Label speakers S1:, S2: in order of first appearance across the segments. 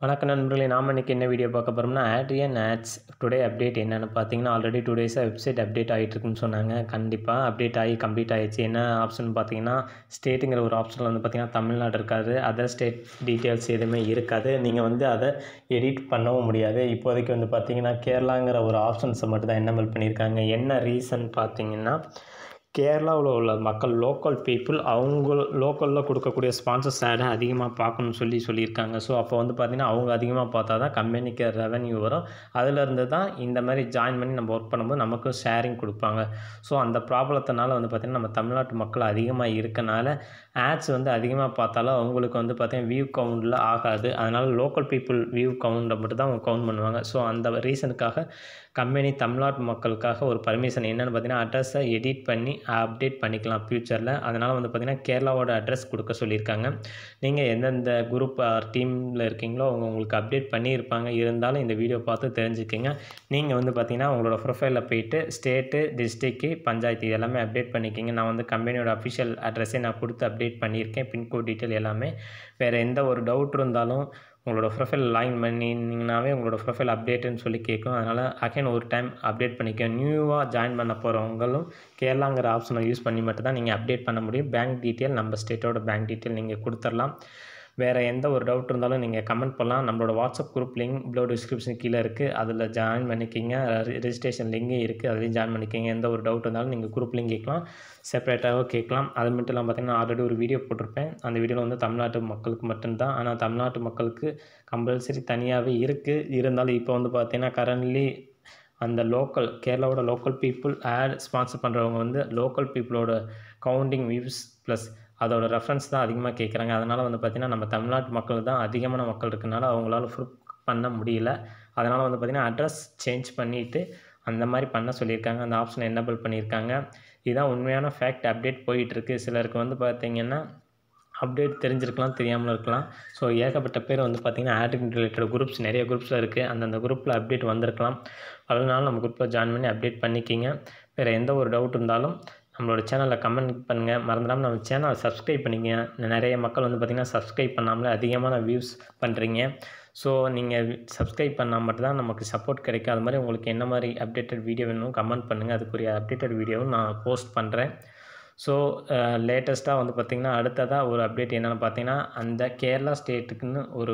S1: வணக்கம் நண்பர்களே நாம் இன்றைக்கி என்ன வீடியோ பார்க்க போகிறோம்னா ஆட்ரியன் ஆட்ஸ் டுடே அப்டேட் என்னென்னு பார்த்தீங்கன்னா ஆல்ரெடி டூ டேஸாக வெப்சைட் அப்டேட் ஆகிட்டு இருக்குன்னு சொன்னாங்க கண்டிப்பாக அப்டேட் ஆகி கம்ப்ளீட் ஆகிடுச்சு என்ன ஆப்ஷன் பார்த்தீங்கன்னா ஸ்டேட்டுங்கிற ஒரு ஆப்ஷனில் வந்து பார்த்தீங்கன்னா தமிழ்நாடு இருக்காது அதர் ஸ்டேட் டீட்டெயில்ஸ் எதுவுமே இருக்காது நீங்கள் வந்து அதை எடிட் பண்ணவும் முடியாது இப்போதைக்கு வந்து பார்த்தீங்கன்னா கேரளாங்கிற ஒரு ஆப்ஷன்ஸை மட்டும் தான் என்னமல் பண்ணியிருக்காங்க என்ன ரீசன் பார்த்தீங்கன்னா கேரளாவில் உள்ள மக்கள் லோக்கல் பீப்புள் அவங்க லோக்கலில் கொடுக்கக்கூடிய ஸ்பான்சர்ஸ் ஆடை அதிகமாக பார்க்கணும்னு சொல்லி சொல்லியிருக்காங்க ஸோ அப்போ வந்து பார்த்திங்கன்னா அவங்க அதிகமாக பார்த்தா தான் கம்பெனிக்கு ரெவன்யூ வரும் அதிலேருந்து தான் இந்த மாதிரி ஜாயின் பண்ணி நம்ம ஒர்க் பண்ணும்போது நமக்கு ஷேரிங் கொடுப்பாங்க ஸோ அந்த ப்ராப்ளத்தினால வந்து பார்த்திங்கன்னா நம்ம தமிழ்நாட்டு மக்கள் அதிகமாக இருக்கனால ஆட்ஸ் வந்து அதிகமாக பார்த்தாலும் அவங்களுக்கு வந்து பார்த்திங்கன்னா வியூ கவுண்டில் ஆகாது அதனால் லோக்கல் பீப்புள் வியூ கவுண்டை மட்டும் தான் அவங்க கவுண்ட் பண்ணுவாங்க ஸோ அந்த ரீசனுக்காக கம்பெனி தமிழ்நாட்டு மக்களுக்காக ஒரு பர்மிஷன் என்னென்னு பார்த்தீங்கன்னா அட்ரஸை எடிட் பண்ணி அப்டேட் பண்ணிக்கலாம் ஃப்யூச்சரில் அதனால் வந்து பார்த்திங்கன்னா கேரளாவோட அட்ரஸ் கொடுக்க சொல்லியிருக்காங்க நீங்கள் எந்தெந்த குரூப் டீமில் இருக்கீங்களோ அவங்க உங்களுக்கு அப்டேட் பண்ணியிருப்பாங்க இருந்தாலும் இந்த வீடியோ பார்த்து தெரிஞ்சுக்கோங்க நீங்கள் வந்து பார்த்திங்கன்னா உங்களோட ப்ரொஃபைலில் போயிட்டு ஸ்டேட்டு டிஸ்ட்ரிக்கு பஞ்சாயத்து இது எல்லாமே அப்டேட் பண்ணிக்கிங்க நான் வந்து கம்பெனியோட அஃபிஷியல் அட்ரஸே நான் கொடுத்து அப்டேட் பண்ணியிருக்கேன் பின்கோட் டீட்டெயில் எல்லாமே வேறு எந்த ஒரு டவுட் இருந்தாலும் உங்களோட ப்ரொஃபைல் லாகின் பண்ணிங்கனாவே உங்களோட ப்ரொஃபைல் அப்டேட்டுன்னு சொல்லி கேட்கும் அதனால் அகைன் ஒரு டைம் அப்டேட் பண்ணிக்க நியூவாக ஜாயின் பண்ண போகிறவங்களும் கேரளாங்கிற ஆப்ஷனை யூஸ் பண்ணி மட்டும் தான் நீங்கள் அப்டேட் பண்ண முடியும் பேங்க் டீட்டெயில் நம்ம ஸ்டேட்டோட பேங்க் டீட்டெயில் நீங்கள் கொடுத்துடலாம் வேறு எந்த ஒரு டவுட் இருந்தாலும் நீங்கள் கமெண்ட் பண்ணலாம் நம்மளோட WhatsApp group link below description கீழே இருக்குது அதில் ஜாயின் பண்ணிக்கிங்க ரெஜிஸ்ட்ரேஷன் லிங்கும் இருக்குது அதுலேயும் ஜாயின் பண்ணிக்கிங்க எந்த ஒரு டவுட் இருந்தாலும் நீங்கள் குரூப் லிங்க் கேட்கலாம் செப்பரேட்டாகவும் கேட்கலாம் அது மட்டும் இல்லாமல் பார்த்தீங்கன்னா ஆல்ரெடி ஒரு வீடியோ போட்டிருப்பேன் அந்த வீடியோவில் வந்து தமிழ்நாட்டு மக்களுக்கு மட்டும்தான் ஆனால் தமிழ்நாட்டு மக்களுக்கு கம்பல்சரி தனியாகவே இருக்குது இருந்தாலும் இப்போ வந்து பார்த்தீங்கன்னா கரண்ட்லி அந்த லோக்கல் கேரளாவோட லோக்கல் பீப்புள் ஆட் ஸ்பான்சர் பண்ணுறவங்க வந்து லோக்கல் பீப்புளோட கவுண்டிங் வியூஸ் ப்ளஸ் அதோட ரெஃபரன்ஸ் தான் அதிகமாக கேட்குறாங்க அதனால் வந்து பார்த்திங்கன்னா நம்ம தமிழ்நாட்டு மக்கள் தான் அதிகமான மக்கள் இருக்கனால அவங்களால ப்ரூஃப் பண்ண முடியல அதனால் வந்து பார்த்திங்கன்னா அட்ரஸ் சேஞ்ச் பண்ணிவிட்டு அந்த மாதிரி பண்ண சொல்லியிருக்காங்க அந்த ஆப்ஷனை என்னபிள் பண்ணியிருக்காங்க இதுதான் உண்மையான ஃபேக்ட் அப்டேட் போயிட்டுருக்கு சிலருக்கு வந்து பார்த்திங்கன்னா அப்டேட் தெரிஞ்சிருக்கலாம் தெரியாமல் இருக்கலாம் ஸோ ஏகப்பட்ட பேர் வந்து பார்த்திங்கன்னா ஆடிங் ரிலேட்டட் குரூப்ஸ் நிறைய குரூப்ஸில் இருக்குது அந்தந்த குரூப்பில் அப்டேட் வந்திருக்கலாம் அதனால நம்ம குரூப்பில் ஜாயின் பண்ணி அப்டேட் பண்ணிக்கிங்க வேறு எந்த ஒரு டவுட் இருந்தாலும் நம்மளோட சேனலில் கமெண்ட் பண்ணுங்கள் மறந்துடாமல் நம்ம சேனலை சப்ஸ்கிரைப் பண்ணிக்கங்க நிறைய மக்கள் வந்து பார்த்திங்கன்னா சப்ஸ்கிரைப் பண்ணாமலே அதிகமான வியூஸ் பண்ணுறீங்க ஸோ நீங்கள் சப்ஸ்கிரைப் பண்ணால் மட்டும்தான் நமக்கு சப்போர்ட் கிடைக்கும் அது மாதிரி உங்களுக்கு என்ன மாதிரி அப்டேட்டட் வீடியோ வேணும் கமெண்ட் பண்ணுங்கள் அதுக்குரிய அப்டேட்டட் வீடியோவும் நான் போஸ்ட் பண்ணுறேன் ஸோ லேட்டஸ்ட்டாக வந்து பார்த்திங்கன்னா அடுத்ததாக ஒரு அப்டேட் என்னென்னு பார்த்தீங்கன்னா அந்த கேரளா ஸ்டேட்டுக்குன்னு ஒரு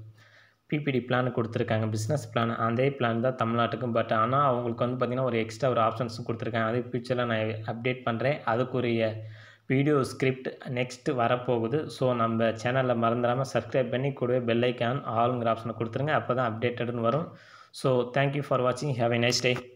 S1: பிபிடி பிளான் கொடுத்துருக்காங்க பிஸ்னஸ் பிளான் அதே பிளான் தான் தமிழ்நாட்டுக்கும் பட் ஆனால் அவங்களுக்கு வந்து பார்த்திங்கன்னா ஒரு எக்ஸ்ட்ரா ஒரு ஆப்ஷன்ஸும் கொடுத்துருக்காங்க அது ஃபியூச்சரில் நான் அப்டேட் பண்ணுறேன் அதுக்குரிய வீடியோ ஸ்கிரிப்ட் நெக்ஸ்ட்டு வரப்போகுது ஸோ நம்ம சேனலில் மறந்துடாமல் சப்ஸ்கிரைப் பண்ணி கூடவே பெல் ஐக்கான் ஆளுங்கிற ஆப்ஷனை கொடுத்துருங்க அப்போ தான் அப்டேட்டட்னு வரும் ஸோ தேங்க்யூ ஃபார் வாட்சிங் ஹேவ் எ நைஸ் டே